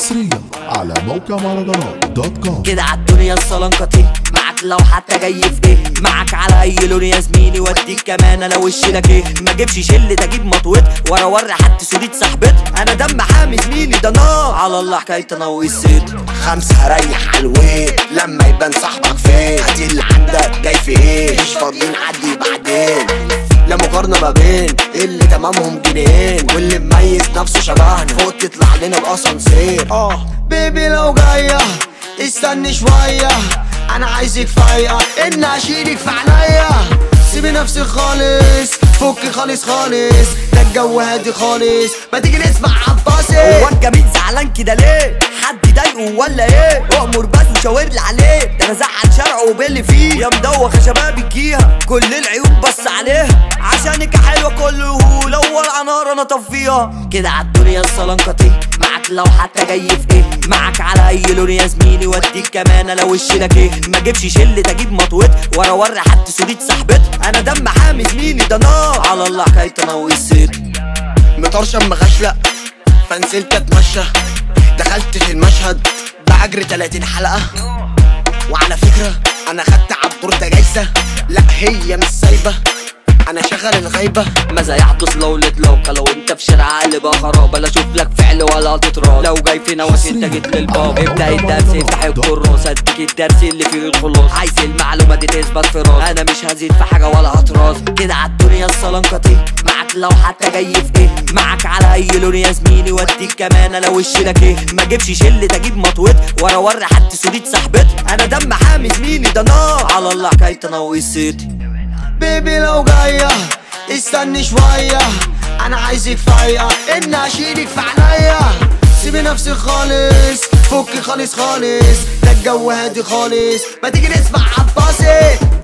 حصريا على موقع مهرجانات دوت كوم كده عالدنيا الصلنكتي معاك لو حتى جاي في ايه معاك على اي لون يا زميلي واديك كمان انا وش لك ايه ما اجيبش شلة اجيب مطوط ورا ورا حتى سورية صاحبتي انا دم حامي زميلي ده نار على الله حكاية انا والصيت خمسة هريح الويت لما يبان صاحبك فين هاتي اللي عندك جاي في ايه مش فاضيين عدي بعدين لا مقارنة ما بين اللي تمامهم جنيهين واللي مميز نفسه شبهنا فوق تطلع لنا بأسانسير اه بيبي لو جاية استني شوية انا عايزك فايقة ان اشيلك في عينيا سيبي نفسك خالص فكي خالص خالص ده الجو هادي خالص ما تيجي نسمع عباسي هو الجميل زعلان كده ليه حد ضايقه ولا ايه اؤمر بس وشاور لي عليه ده انا زعل شرعه وباللي فيه يا مدوخه شباب الجيها كل العيون بص عليها عشانك حلوه كله لو ولع نار انا طفيها كده عالدنيا الصلنكتي معاك لو حتى جاي في ايه معاك على اي لون يا زميلي واديك كمان انا وش لك ايه ما اجيبش شله اجيب مطوط ورا ورا حتى سورية صاحبتي انا دم حامي زميلي ده نار على الله حكاية انا والصيت مطرشم مغشلق فنزلت اتمشى دخلت في المشهد بعجر 30 حلقة وعلى فكرة انا خدت عالدور ده جايزة لا هي مش سايبة انا شغل الغيبة ماذا يحدث لو لتلوكا لو انت في شارع قلبها خراب لا اشوف لك فعل ولا تتراب لو جاي في نواك انت جيت للباب ابدا الدرس افتح الكراس اديك الدرس اللي فيه الخلاص عايز المعلومه دي تثبت في راس انا مش هزيد في حاجه ولا هطراس كده عالدنيا الصلنكتي معاك لو حتى جاي في ايه معاك على اي لون يا زميلي واديك كمان انا وش لك ايه ما اجيبش شله اجيب مطوط ورا ورا حتى سورية صاحبتي انا دم حامي زميلي ده نار على الله حكاية انا وقصتي بيبي لو جاية استني شوية انا عايزك فايقة ان اشيلك في عينيا سيبي نفسك خالص فكي خالص خالص ده الجو هادي خالص ما تيجي نسمع عباسي